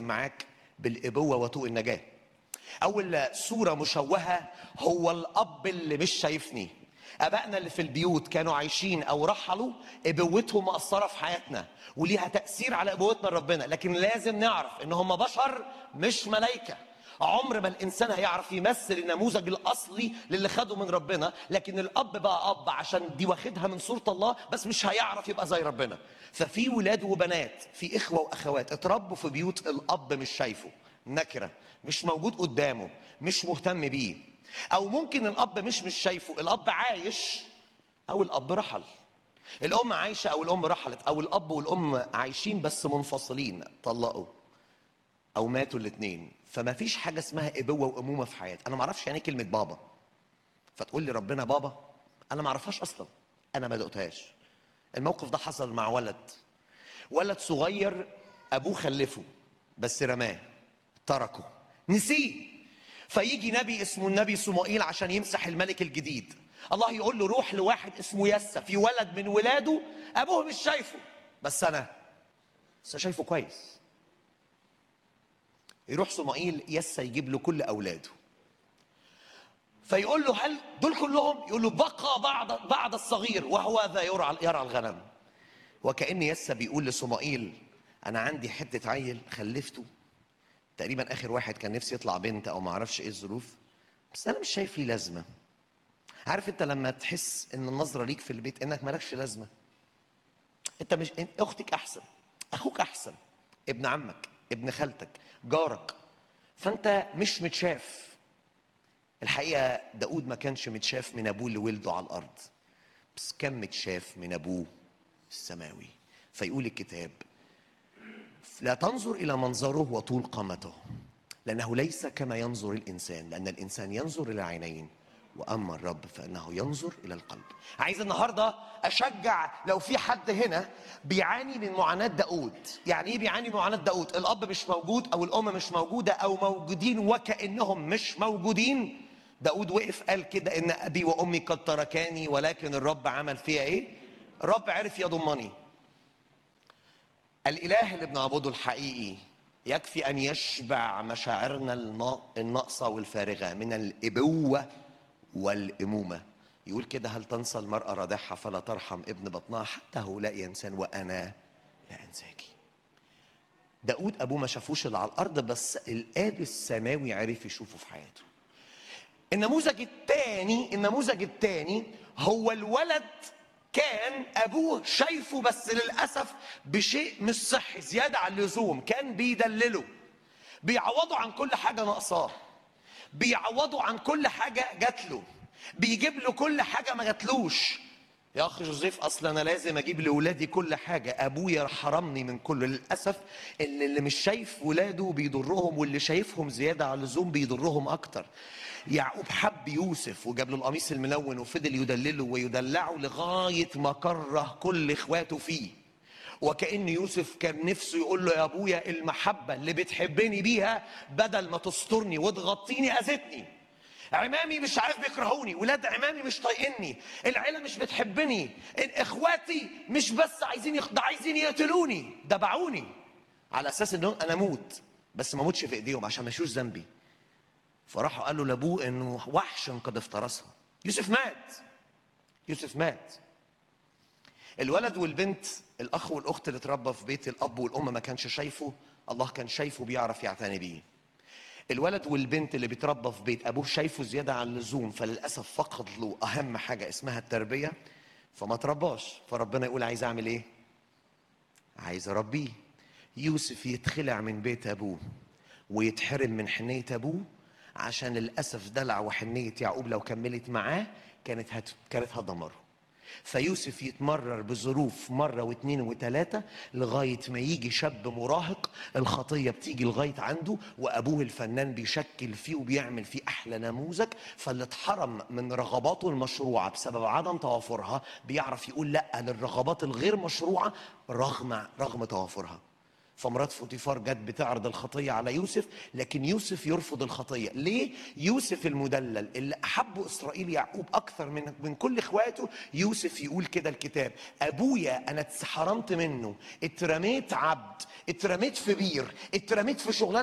معاك بالابوه وطوق النجاه اول صوره مشوهه هو الاب اللي مش شايفني ابائنا اللي في البيوت كانوا عايشين او رحلوا ابوتهم مأثره في حياتنا وليها تاثير على ابوتنا لربنا لكن لازم نعرف ان هم بشر مش ملائكه عمر ما الانسان هيعرف يمثل النموذج الاصلي للي خده من ربنا لكن الاب بقى اب عشان دي واخدها من صوره الله بس مش هيعرف يبقى زي ربنا ففي ولاد وبنات في اخوه واخوات اتربوا في بيوت الاب مش شايفه نكره مش موجود قدامه مش مهتم بيه او ممكن الاب مش مش شايفه الاب عايش او الاب رحل الام عايشه او الام رحلت او الاب والام عايشين بس منفصلين طلقوا او ماتوا الاثنين فما فيش حاجه اسمها ابوه وامومه في حياتي انا ما اعرفش يعني إيه كلمه بابا فتقول لي ربنا بابا انا ما اعرفهاش اصلا انا ما دقتهاش الموقف ده حصل مع ولد ولد صغير ابوه خلفه بس رماه تركه نسيه فيجي نبي اسمه النبي صموئيل عشان يمسح الملك الجديد الله يقول له روح لواحد اسمه يسى في ولد من ولاده ابوه مش شايفه بس انا بس شايفه كويس يروح صموئيل يسى يجيب له كل اولاده فيقول له هل دول كلهم يقول له بقى بعد بعد الصغير وهو ذا يرعى يرعى الغنم وكأن يسى بيقول لصموئيل انا عندي حته عيل خلفته تقريبا اخر واحد كان نفسي يطلع بنت او ما اعرفش ايه الظروف بس انا مش شايف لي لازمه عارف انت لما تحس ان النظره ليك في البيت انك مالكش لازمه انت مش انت اختك احسن اخوك احسن ابن عمك ابن خالتك جارك فانت مش متشاف الحقيقه داود ما كانش متشاف من ابوه اللي ولده على الارض بس كان متشاف من ابوه السماوي فيقول الكتاب لا تنظر الى منظره وطول قامته لانه ليس كما ينظر الانسان لان الانسان ينظر الى عينين واما الرب فانه ينظر الى القلب عايز النهارده اشجع لو في حد هنا بيعاني من معاناه داود يعني ايه بيعاني من معاناه داود الاب مش موجود او الام مش موجوده او موجودين وكانهم مش موجودين داود وقف قال كده ان ابي وامي قد تركاني ولكن الرب عمل فيها ايه الرب عرف يضمني الاله اللي بنعبده الحقيقي يكفي ان يشبع مشاعرنا النا- الناقصه والفارغه من الابوه والامومه يقول كده هل تنسى المراه رضعها فلا ترحم ابن بطنها حتى هؤلاء ينسان وانا لا انساكي داود ابوه ما شافوش اللي على الارض بس الاب السماوي عرف يشوفه في حياته النموذج الثاني النموذج الثاني هو الولد كان ابوه شايفه بس للاسف بشيء مش صحي زياده عن اللزوم كان بيدلله بيعوضه عن كل حاجه ناقصاه بيعوضه عن كل حاجه جات له بيجيب له كل حاجه ما جاتلوش يا اخ جوزيف اصل انا لازم اجيب لاولادي كل حاجه ابويا حرمني من كله للاسف ان اللي مش شايف ولاده بيضرهم واللي شايفهم زياده عن اللزوم بيضرهم اكتر يعقوب حب يوسف وجاب له القميص الملون وفضل يدلله ويدلعه لغايه ما كره كل اخواته فيه وكأن يوسف كان نفسه يقول له يا ابويا المحبة اللي بتحبني بيها بدل ما تسترني وتغطيني اذتني عمامي مش عارف بيكرهوني ولاد عمامي مش طايقني العيلة مش بتحبني اخواتي مش بس عايزين يخ... ده عايزين يقتلوني ده باعوني على اساس ان انا اموت بس ما اموتش في ايديهم عشان ما يشوش ذنبي فراحوا قالوا لابوه انه وحش قد افترسها يوسف مات يوسف مات الولد والبنت الاخ والاخت اللي اتربى في بيت الاب والام ما كانش شايفه الله كان شايفه بيعرف يعتني بيه الولد والبنت اللي بيتربى في بيت ابوه شايفه زياده عن اللزوم فللاسف فقد له اهم حاجه اسمها التربيه فما ترباش فربنا يقول عايز اعمل ايه عايز اربيه يوسف يتخلع من بيت ابوه ويتحرم من حنيه ابوه عشان للاسف دلع وحنيه يعقوب لو كملت معاه كانت هت... كانت هتدمره فيوسف يتمرر بظروف مرة واثنين وثلاثة لغاية ما يجي شاب مراهق الخطية بتيجي لغاية عنده وأبوه الفنان بيشكل فيه وبيعمل فيه أحلى نموذج فاللي اتحرم من رغباته المشروعة بسبب عدم توافرها بيعرف يقول لأ للرغبات الغير مشروعة رغم رغم توافرها فمرات فوتيفار جت بتعرض الخطيه على يوسف لكن يوسف يرفض الخطيه ليه يوسف المدلل اللي احبه اسرائيل يعقوب اكثر من من كل اخواته يوسف يقول كده الكتاب ابويا انا اتحرمت منه اترميت عبد اترميت في بير اترميت في شغلانه